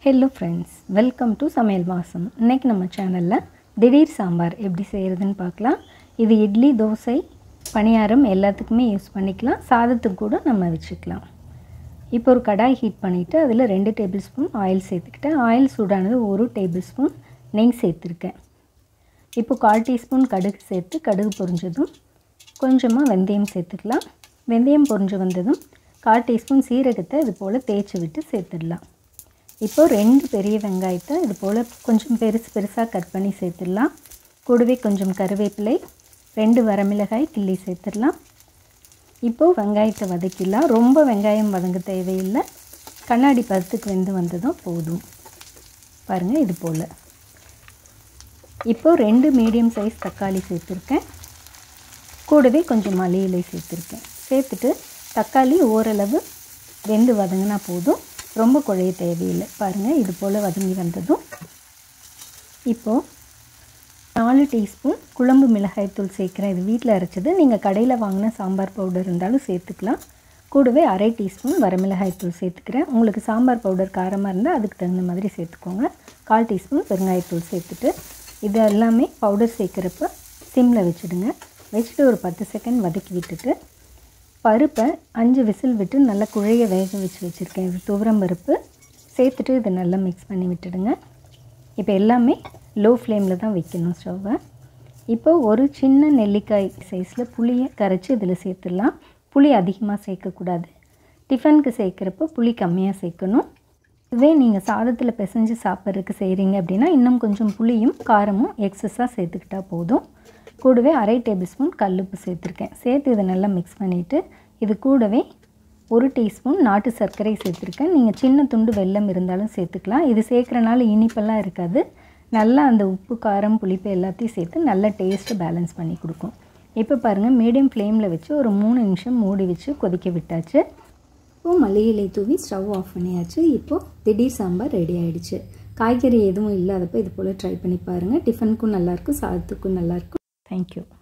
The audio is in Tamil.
ஹலோ ஃப்ரெண்ட்ஸ் வெல்கம் டு சமையல் வாசம் இன்றைக்கி நம்ம சேனலில் திடீர் சாம்பார் எப்படி செய்கிறதுன்னு பார்க்கலாம் இது இட்லி தோசை பணியாரம் எல்லாத்துக்குமே யூஸ் பண்ணிக்கலாம் சாதத்துக்கு கூட நம்ம வச்சுக்கலாம் இப்போ ஒரு கடாய் ஹீட் பண்ணிவிட்டு அதில் ரெண்டு டேபிள் ஸ்பூன் ஆயில் சேர்த்துக்கிட்டேன் ஆயில் சூடானது ஒரு டேபிள் ஸ்பூன் நெய் சேர்த்துருக்கேன் இப்போ கால் டீஸ்பூன் கடுகு சேர்த்து கடுகு பொரிஞ்சதும் கொஞ்சமாக வெந்தயம் சேர்த்துக்கலாம் வெந்தயம் பொரிஞ்சு வந்ததும் கால் டீஸ்பூன் சீரகத்தை இது போல் தேய்ச்சி விட்டு சேர்த்துடலாம் இப்போ ரெண்டு பெரிய வெங்காயத்தை இது போல் கொஞ்சம் பெருசு பெருசாக கட் பண்ணி சேர்த்துடலாம் கூடவே கொஞ்சம் கருவேப்பிலை ரெண்டு வரமிளகாய் கிள்ளி சேர்த்துடலாம் இப்போது வெங்காயத்தை வதக்கிடலாம் ரொம்ப வெங்காயம் வதங்க தேவையில்லை கண்ணாடி பதத்துக்கு வெந்து வந்ததும் போதும் பாருங்கள் இது போல் இப்போது ரெண்டு மீடியம் சைஸ் தக்காளி சேர்த்துருக்கேன் கூடவே கொஞ்சம் மல்லி இலை சேர்த்துருக்கேன் சேர்த்துட்டு தக்காளி ஓரளவு வெந்து வதங்கினா போதும் ரொம்ப குழைய தேவையில்லை பாருங்கள் இது போல் வதங்கி வந்ததும் இப்போது நாலு டீஸ்பூன் குழம்பு மிளகாய்த்தூள் சேர்க்குறேன் இது வீட்டில் அரைச்சது நீங்கள் கடையில் வாங்கின சாம்பார் பவுடர் இருந்தாலும் சேர்த்துக்கலாம் கூடவே அரை டீஸ்பூன் வரமிளகாய்த்தூள் சேர்த்துக்கிறேன் உங்களுக்கு சாம்பார் பவுடர் காரமாக இருந்தால் அதுக்கு தகுந்த மாதிரி சேர்த்துக்கோங்க கால் டீஸ்பூன் பெருங்காயத்தூள் சேர்த்துட்டு இது எல்லாமே பவுடர் சேர்க்குறப்ப சிம்மில் வச்சுடுங்க வச்சுட்டு ஒரு பத்து செகண்ட் வதக்கி விட்டுட்டு பருப்பை அஞ்சு விசில் விட்டு நல்லா குழைய வேக வச்சு வச்சுருக்கேன் இது துவரம் பருப்பு சேர்த்துட்டு இதை நல்லா மிக்ஸ் பண்ணி விட்டுடுங்க இப்போ எல்லாமே லோ ஃப்ளேமில் தான் வைக்கணும் ஸ்டவ்வை இப்போ ஒரு சின்ன நெல்லிக்காய் சைஸில் புளியை கரைச்சி இதில் சேர்த்துடலாம் புளி அதிகமாக சேர்க்கக்கூடாது டிஃபனுக்கு சேர்க்குறப்போ புளி கம்மியாக சேர்க்கணும் இதே நீங்கள் சாதத்தில் பிசைஞ்சு சாப்பிட்றதுக்கு செய்கிறீங்க அப்படின்னா இன்னும் கொஞ்சம் புளியும் காரமும் எக்ஸஸாக சேர்த்துக்கிட்டா போதும் கூடவே அரை டேபிள் ஸ்பூன் கல்லுப்பு சேர்த்துருக்கேன் சேர்த்து இதை நல்லா மிக்ஸ் பண்ணிவிட்டு இது கூடவே ஒரு டீஸ்பூன் நாட்டு சர்க்கரை சேர்த்துருக்கேன் நீங்கள் சின்ன துண்டு வெல்லம் இருந்தாலும் சேர்த்துக்கலாம் இது சேர்க்குறனால இனிப்பெல்லாம் இருக்காது நல்லா அந்த உப்பு காரம் புளிப்பு எல்லாத்தையும் சேர்த்து நல்ல டேஸ்ட்டு பேலன்ஸ் பண்ணி கொடுக்கும் இப்போ பாருங்கள் மீடியம் ஃப்ளேமில் வச்சு ஒரு மூணு நிமிஷம் மூடி வச்சு கொதிக்க விட்டாச்சு இப்போது மல்லிகை தூவி ஸ்டவ் ஆஃப் பண்ணியாச்சு இப்போது திடீர் சாம்பார் ரெடி ஆகிடுச்சு காய்கறி எதுவும் இல்லாதப்போ இது போல் ட்ரை பண்ணி பாருங்கள் டிஃபனுக்கும் நல்லாயிருக்கும் சாதத்துக்கும் நல்லாயிருக்கும் தேங்க்யூ